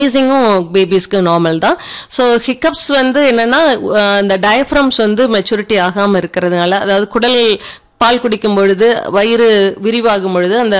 ஸ்னீசிங்கும் பேபிஸ்க்கு நார்மல் தான் so hiccups வந்து என்னன்னா அஹ், இந்த டயஃப்ரம்ஸ் வந்து மெச்சூரிட்டி ஆகாமல் இருக்கிறதுனால அதாவது குடல் பால் குடிக்கும் பொழுது வயிறு விரிவாகும் பொழுது அந்த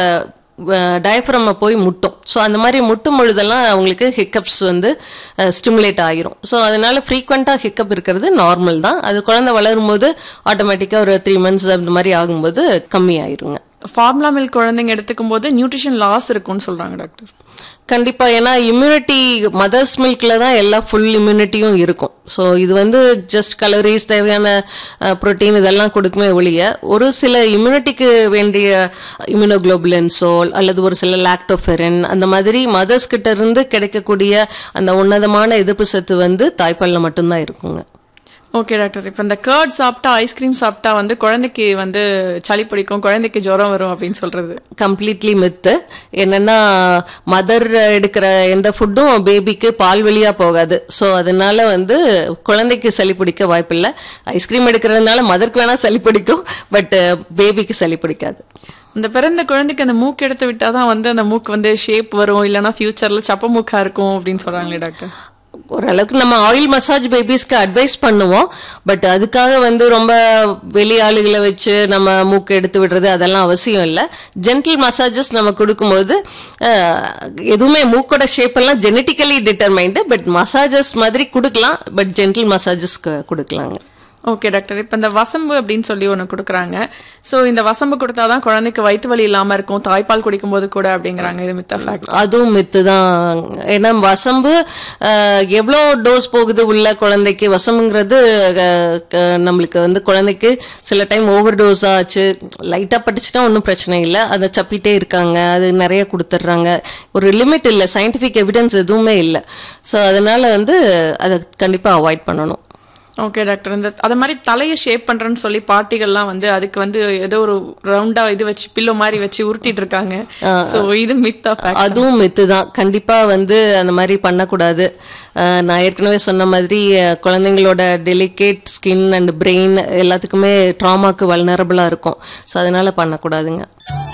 டயஃப்ரமை போய் முட்டும் ஸோ அந்த மாதிரி முட்டும் பொழுதெல்லாம் அவங்களுக்கு ஹிக்கப்ஸ் வந்து ஸ்டிமுலேட் ஆகிரும் ஸோ அதனால ஃப்ரீக்வெண்ட்டாக ஹிக்கப் இருக்கிறது நார்மல் தான் அது குழந்தை வளரும் போது ஆட்டோமேட்டிக்காக ஒரு த்ரீ மந்த்ஸ் அந்த மாதிரி ஆகும்போது கம்மி ஆயிருங்க ஃபார்முலா மில்க் குழந்தைங்க எடுத்துக்கும் போது நியூட்ரிஷன் லாஸ் இருக்கும்னு சொல்றாங்க டாக்டர் கண்டிப்பா ஏன்னா இம்யூனிட்டி மதர்ஸ் மில்க்ல தான் எல்லா ஃபுல் இம்யூனிட்டியும் இருக்கும் ஸோ இது வந்து ஜஸ்ட் கலோரிஸ் தேவையான புரோட்டீன் இதெல்லாம் கொடுக்குமே ஒழிய ஒரு சில இம்யூனிட்டிக்கு வேண்டிய இம்யூனோகுளோபுலன்ஸோ அல்லது ஒரு சில லாக்டோஃபெரின் அந்த மாதிரி மதர்ஸ் கிட்ட இருந்து கிடைக்கக்கூடிய அந்த உன்னதமான எதிர்ப்பு சத்து வந்து தாய்ப்பால்ல மட்டும்தான் இருக்குங்க ஓகே டாக்டர் இப்போ இந்த கர்ட் சாப்பிட்டா ஐஸ்கிரீம் சாப்பிட்டா வந்து குழந்தைக்கு வந்து சளி பிடிக்கும் குழந்தைக்கு ஜுரம் வரும் அப்படின்னு சொல்றது கம்ப்ளீட்லி மித்து என்னன்னா மதர் எடுக்கிற எந்த ஃபுட்டும் பேபிக்கு பால் வழியா போகாது ஸோ அதனால வந்து குழந்தைக்கு சளி பிடிக்க வாய்ப்பில்லை ஐஸ்கிரீம் எடுக்கிறதுனால மதருக்கு வேணா சளி பிடிக்கும் பட் பேபிக்கு சளி பிடிக்காது இந்த பிறந்த குழந்தைக்கு அந்த மூக்கு எடுத்து விட்டாதான் வந்து அந்த மூக்கு வந்து ஷேப் வரும் இல்லைன்னா ஃபியூச்சர்ல சப்ப மூக்கா இருக்கும் அப்படின்னு சொல்றாங்களே டாக்டர் ஓரளவுக்கு நம்ம ஆயில் மசாஜ் பேபிஸ்க்கு அட்வைஸ் பண்ணுவோம் பட் அதுக்காக வந்து ரொம்ப வெளி ஆளுகளை வச்சு நம்ம மூக்கு எடுத்து விடுறது அதெல்லாம் அவசியம் இல்லை ஜென்டில் மசாஜஸ் நம்ம கொடுக்கும்போது அஹ், எதுவுமே மூக்கோட ஷேப் எல்லாம் ஜெனட்டிக்கலி டிட்டர்மைண்டு பட் மசாஜஸ் மாதிரி கொடுக்கலாம் பட் ஜென்டில் மசாஜஸ் கொடுக்கலாங்க ஓகே டாக்டர் இப்போ இந்த வசம்பு அப்படின்னு சொல்லி ஒன்று கொடுக்குறாங்க ஸோ இந்த வசம்பு கொடுத்தாதான் குழந்தைக்கு வயிற்று வலி இல்லாமல் இருக்கும் தாய்ப்பால் குடிக்கும்போது கூட அப்படிங்கிறாங்க இது மித்த ஃபேக்ட் அதுவும் மித்து தான் ஏன்னா வசம்பு அஹ், எவ்வளோ டோஸ் போகுது உள்ள குழந்தைக்கு வசம்புங்கிறது அஹ், க- நம்மளுக்கு வந்து குழந்தைக்கு சில டைம் ஓவர் டோஸ் ஆச்சு லைட்டாக பட்டுச்சுன்னா ஒன்றும் பிரச்சனை இல்லை அதை சப்பிட்டே இருக்காங்க அது நிறைய கொடுத்துட்றாங்க ஒரு லிமிட் இல்லை சயின்டிஃபிக் எவிடன்ஸ் எதுவுமே இல்லை ஸோ அதனால வந்து அதை கண்டிப்பாக அவாய்ட் பண்ணணும் ஓகே டாக்டர் இந்த அது மாதிரி தலையை ஷேப் பண்றேன்னு சொல்லி பாட்டிகள்லாம் வந்து அதுக்கு வந்து ஏதோ ஒரு ரவுண்டா இது வச்சு பில்லோ மாதிரி வச்சு உருட்டிட்டு இருக்காங்க ஸோ இது மித்தா ஃபேக்ட் அதுவும் மித்து தான் கண்டிப்பா வந்து அந்த மாதிரி பண்ணக்கூடாது அஹ் நான் ஏற்கனவே சொன்ன மாதிரி அஹ் குழந்தைங்களோட டெலிகேட் ஸ்கின் அண்ட் பிரெயின் எல்லாத்துக்குமே ட்ராமாக்கு வல்னரபிளா இருக்கும் ஸோ அதனால பண்ணக்கூடாதுங்க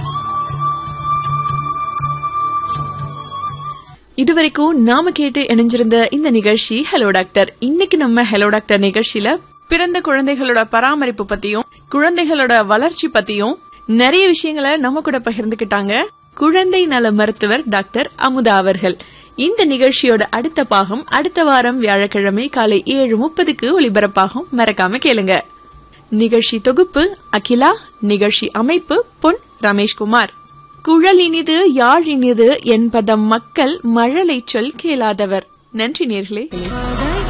இதுவரைக்கும் நாம கேட்டு இணைஞ்சிருந்த இந்த நிகழ்ச்சி ஹலோ டாக்டர் இன்னைக்கு நம்ம ஹலோ டாக்டர் நிகழ்ச்சியில பிறந்த குழந்தைகளோட பராமரிப்பு பத்தியும் குழந்தைகளோட வளர்ச்சி பத்தியும் நிறைய விஷயங்களை நம்ம கூட பகிர்ந்துக்கிட்டாங்க குழந்தை நல மருத்துவர் டாக்டர் அமுதா அவர்கள் இந்த நிகழ்ச்சியோட அடுத்த பாகம் அடுத்த வாரம் வியாழக்கிழமை காலை ஏழு முப்பதுக்கு ஒளிபரப்பாகும் மறக்காம கேளுங்க நிகழ்ச்சி தொகுப்பு அகிலா நிகழ்ச்சி அமைப்பு பொன் ரமேஷ்குமார் குழல் இனிது யாழ் இனிது என்பதம் மக்கள் மழலை சொல் கேளாதவர் நன்றி நேர்களே